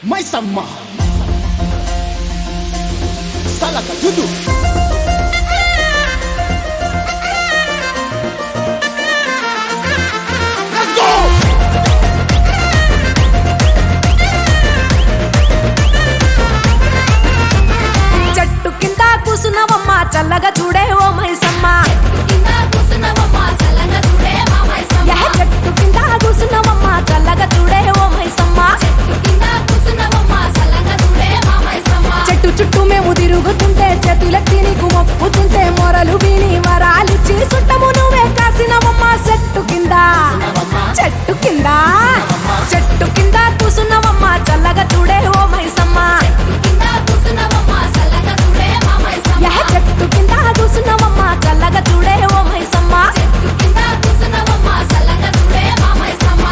Maisamma సలక దుదు Let's go! చెట్టు కింద కూసున్నవమ్మ చల్లగా చూడే ఓ మైసమ్మ కింద కూసున్నవమ్మ చల్లగా చూడే మా మైసమ్మ. యహ చెట్టు కింద కూసున్నవమ్మ చల్లగా చూడే ఓ మైసమ్మ చెట్టు కింద కూసున్నవమ్మ చల్లగా చూడే మా మైసమ్మ. చెట్టు చుట్టూ మేము తిరుగుతుంటే చేతులెత్తి నీకు మొక్కుతుంటే మొరలు విని వరాలిచ్చి సుట్టము నువ్వే కాసినవమ్మ చెట్టు కింద చెట్టు కింద చెట్టు కింద కూసున్నవమ్మ చల్లగా చూడే ఓ మైసమ్మ చెట్టు కింద కూసున్నవమ్మ చల్లగా చూడే మా మైసమ్మ. యహ చెట్టు కింద కూసున్నవమ్మ చల్లగా చూడే ఓ మైసమ్మ చెట్టు కింద కూసున్నవమ్మ చల్లగా చూడే మా మైసమ్మ.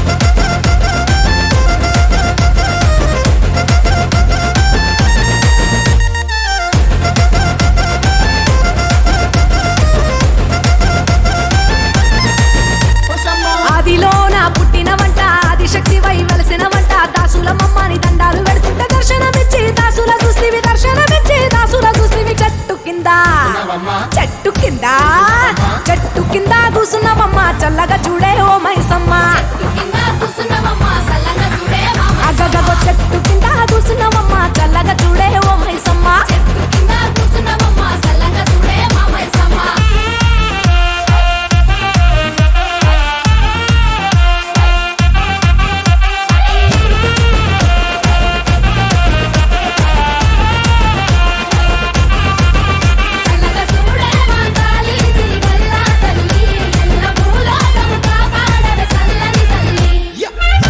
మైసమ్మ ఆదిలోన పుట్టిన వంట ఆదిశక్తి వై వెలసిన వంట దాసుల మమ్మని దండాలు పెడుతుంటే దర్శనమిచ్చి దాసుల చూసివి దర్శనమిచ్చి దాసుల చూసివి చెట్టు కింద చెట్టు కింద చెట్టు కింద కూసున్నవమ్మ చల్లగా చూడే ఓ మైసమ్మ చెట్టు కింద కూసున్నవమ్మ చల్లగా చూడే మా మైసమ్మ. అగగగో చెట్టు కింద కూసున్నవమ్మ చల్లగా చూడే ఓ మైసమ్మ చెట్టు కింద కూసున్నవమ్మ చల్లగా చూడే మా మైసమ్మ. చల్లగా చూడే మా తల్లి సిరిగల్ల తల్లి ఎల్ల భూలోకము కాపాడవే చల్లని తల్లి Yeah.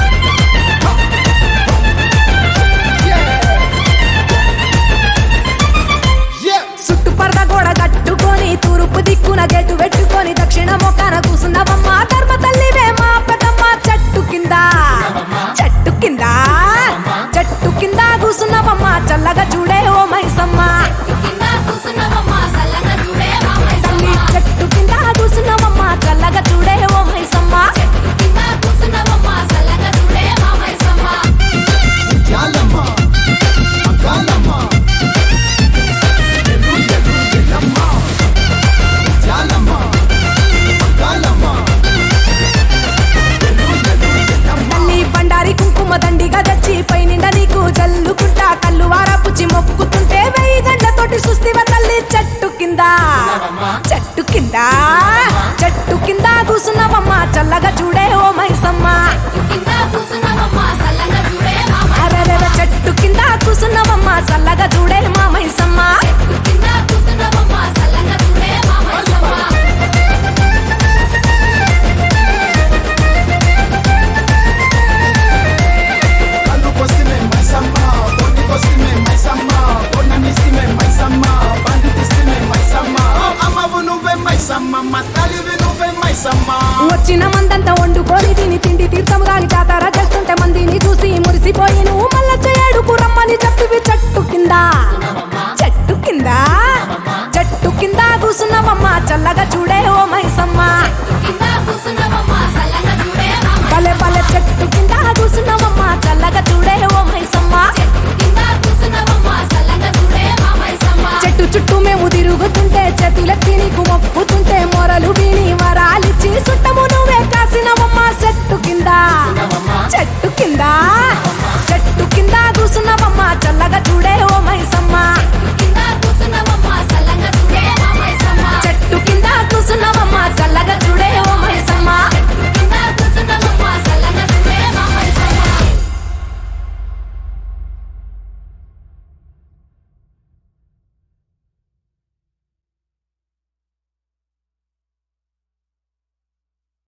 Yeah. చుట్టుపరద గోడ కట్టుకొని తూర్పు దిక్కున గేటు పెట్టుకొని దక్షిణ మొక్కన కూసున్నవమ్మ ధర్మ తల్లివే మా పెద్దమ్మ చెట్టు కింద చెట్టు కింద చెట్టు కింద కూసున్నవమ్మ చల్లగా చూడే ఓ మైసమ్మ చెట్టు కింద కూసున్నవమ్మ చల్లగా చూడే మా తల్లి మైసమ్మ చెట్టు కింద కూసున్నవమ్మ చల్లగా చూడే ఓ మైసమ్మ చెట్టు కింద కూసున్నవమ్మ చల్లగా చూడే మా మైసమ్మ యాలమ్మ అంకాలమ్మ ఎల్లు ఎల్లు ఎల్లమ్మ యాలమ్మ అంకాలమ్మ ఎల్లు ఎల్లు ఎల్లమ్మ తల్లి బండారి కుంకుమ దండిగా తెచ్చి పై నిండా నీకు జల్లుకుంటా కళ్ళు వారపుచ్చి మొక్కుతుంటే వెయ్యి గంటతోటి సుస్తివ తల్లి చెట్టు కింద చెట్టు కింద చెట్టు కింద కూసున్నవమ్మ చల్లగా చూడే ఓ మైసమ్మ చెట్టు కింద కూసున్నవమ్మ చల్లగా చూడే మా మైసమ్మ అరెరెర చెట్టు కింద కూసున్నవమ్మ చల్లగా చూడే మా మైసమ్మ చెట్టు కింద కూసున్నవమ్మ చల్లగా చూడే మా మైసమ్మ కళ్ళు కొస్తిమే మైసమ్మ పొన్ని కొస్తిమే మైసమ్మ పొన్ననిస్తిమే మైసమ్మ బండి తీస్తిమే మైసమ్మ అమ్మవు నువ్వే మైసమ్మ మా తల్లివి నువ్వే మైసమ్మ వచ్చిన మందంతా వండుకొని తిని తిండి తీర్థం దాని జాతర చేస్తుంటే మందిని చూసి మురిసిపోయి నువ్వు మల్ల చేయడుకు రమ్మని చెప్పివి చెట్టు కింద చెట్టు కింద చెట్టు కింద కూసున్నవమ్మ చల్లగా చూడే ఓ మైసమ్మ చెట్టు కింద కూసున్నవమ్మ చల్లగా చూడే మా మైసమ్మ బలే బలే చెట్టు కింద కూసున్నవమ్మ చల్లగా చూడే ఓ మైసమ్మ చెట్టు కింద కూసున్నవమ్మ చల్లగా చూడే మా మైసమ్మ చెట్టు చుట్టూ మేము తిరుగుతుంటే చేతులెత్తి నీకు మొక్కుతుంటే మొరలు విని వరాలిచ్చి సుట్టము నువ్వే కాసినవమ్మ చెట్టు కింద చెట్టు కింద చెట్టు కింద కూసున్నవమ్మ చల్లగా చూడే ఓ మైసమ్మ